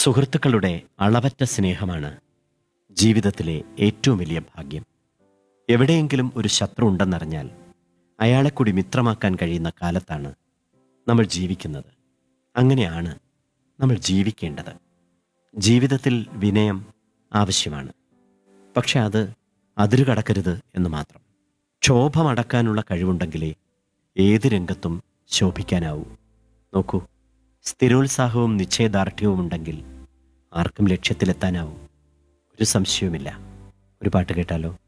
സുഹൃത്തുക്കളുടെ അളവറ്റ സ്നേഹമാണ് ജീവിതത്തിലെ ഏറ്റവും വലിയ ഭാഗ്യം എവിടെയെങ്കിലും ഒരു ശത്രു ഉണ്ടെന്നറിഞ്ഞാൽ അയാളെ കൂടി മിത്രമാക്കാൻ കഴിയുന്ന കാലത്താണ് നമ്മൾ ജീവിക്കുന്നത് അങ്ങനെയാണ് നമ്മൾ ജീവിക്കേണ്ടത് ജീവിതത്തിൽ വിനയം ആവശ്യമാണ് പക്ഷെ അത് അതിരുകടക്കരുത് എന്ന് മാത്രം ക്ഷോഭമടക്കാനുള്ള കഴിവുണ്ടെങ്കിലേ ഏത് രംഗത്തും ശോഭിക്കാനാവൂ നോക്കൂ സ്ഥിരോത്സാഹവും നിശ്ചയദാർഢ്യവും ഉണ്ടെങ്കിൽ ആർക്കും ലക്ഷ്യത്തിലെത്താനാവും ഒരു സംശയവുമില്ല ഒരു പാട്ട് കേട്ടാലോ